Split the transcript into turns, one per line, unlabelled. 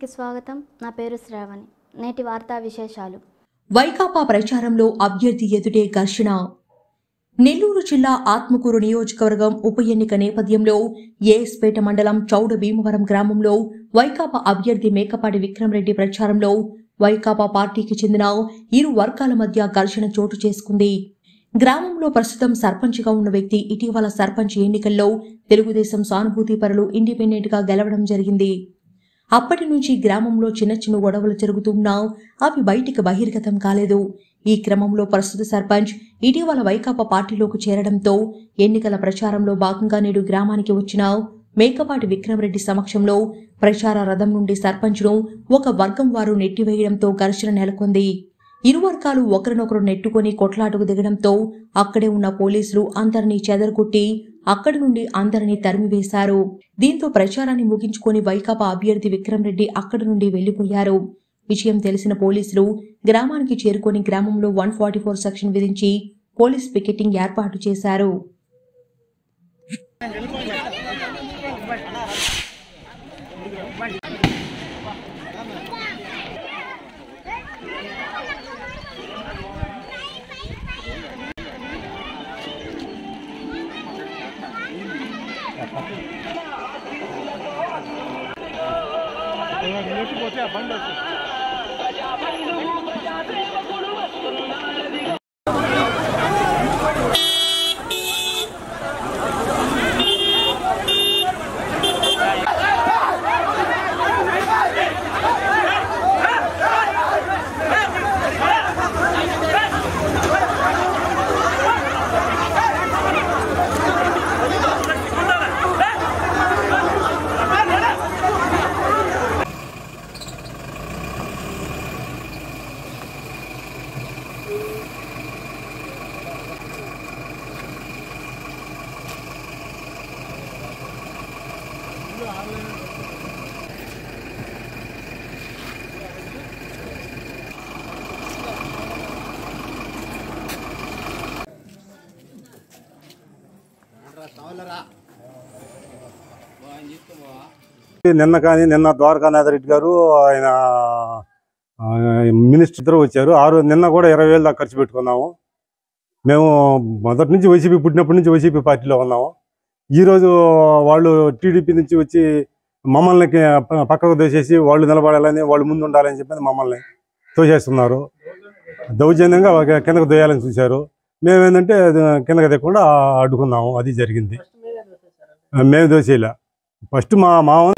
న్యూస్కి స్వాగతం నా పేరు శ్రావణి నేటి వార్తా విశేషాలు
వైకాపా ప్రచారంలో అభ్యర్థి ఎదుటే ఘర్షణ నెల్లూరు జిల్లా ఆత్మకూరు నియోజకవర్గం ఉప ఎన్నిక నేపథ్యంలో ఏఎస్పేట మండలం చౌడ భీమవరం గ్రామంలో వైకాపా అభ్యర్థి మేకపాటి విక్రమరెడ్డి ప్రచారంలో వైకాపా పార్టీకి చెందిన ఇరు వర్గాల మధ్య ఘర్షణ చోటు చేసుకుంది గ్రామంలో ప్రస్తుతం సర్పంచ్గా ఉన్న వ్యక్తి ఇటీవల సర్పంచ్ ఎన్నికల్లో తెలుగుదేశం సానుభూతి పరులు ఇండిపెండెంట్ గా గెలవడం జరిగింది అప్పటి నుంచి గ్రామంలో చిన్న చిన్న గొడవలు జరుగుతున్నా అవి బయటికి బహిర్గతం కాలేదు ఈ క్రమంలో ప్రస్తుత సర్పంచ్ ఇటీవల వైకాపా పార్టీలోకి చేరడంతో ఎన్నికల ప్రచారంలో భాగంగా నేడు గ్రామానికి వచ్చిన మేకపాటి విక్రమరెడ్డి సమక్షంలో ప్రచార రథం నుండి సర్పంచ్ను ఒక వర్గం వారు నెట్టివేయడంతో ఘర్షణ నెలకొంది ఇరు వర్గాలు ఒకరినొకరు నెట్టుకొని కొట్లాటకు దిగడంతో అక్కడే ఉన్న పోలీసులు అందరినీ చెదరగొట్టి అక్కడి నుండి అందరినీ తరిమివేశారు దీంతో ప్రచారాన్ని ముగించుకొని వైకాపా అభ్యర్థి విక్రమ్ రెడ్డి అక్కడి నుండి వెళ్లిపోయారు విషయం తెలిసిన పోలీసులు గ్రామానికి చేరుకొని గ్రామంలో వన్ ఫార్టీ ఫోర్ సెక్షన్ విధించి పోలీస్ పికెటింగ్ ఏర్పాటు చేశారు
నిన్న కానీ నిన్న ద్వారకానాథ్ రెడ్డి గారు ఆయన ఆ, మినిస్టర్ ఇద్దరు వచ్చారు ఆ రోజు నిన్న కూడా ఇరవై వేలు దాకా ఖర్చు పెట్టుకున్నాము మేము మొదటి నుంచి వైసీపీ పుట్టినప్పటి నుంచి వైసీపీ పార్టీలో ఉన్నాము ఈరోజు వాళ్ళు టీడీపీ నుంచి వచ్చి మమ్మల్ని కి- పక్కకు దోసేసి వాళ్ళు నిలబడాలని వాళ్ళు ముందు ఉండాలని చెప్పి మమ్మల్ని తోసేస్తున్నారు దౌర్జన్యంగా ఒక కిందకు దోయాలని చూశారు మేమేంటంటే అది కిందకి దిగకుండా అడ్డుకున్నాము అది జరిగింది మేము దోసేలా ఫస్ట్ మా మా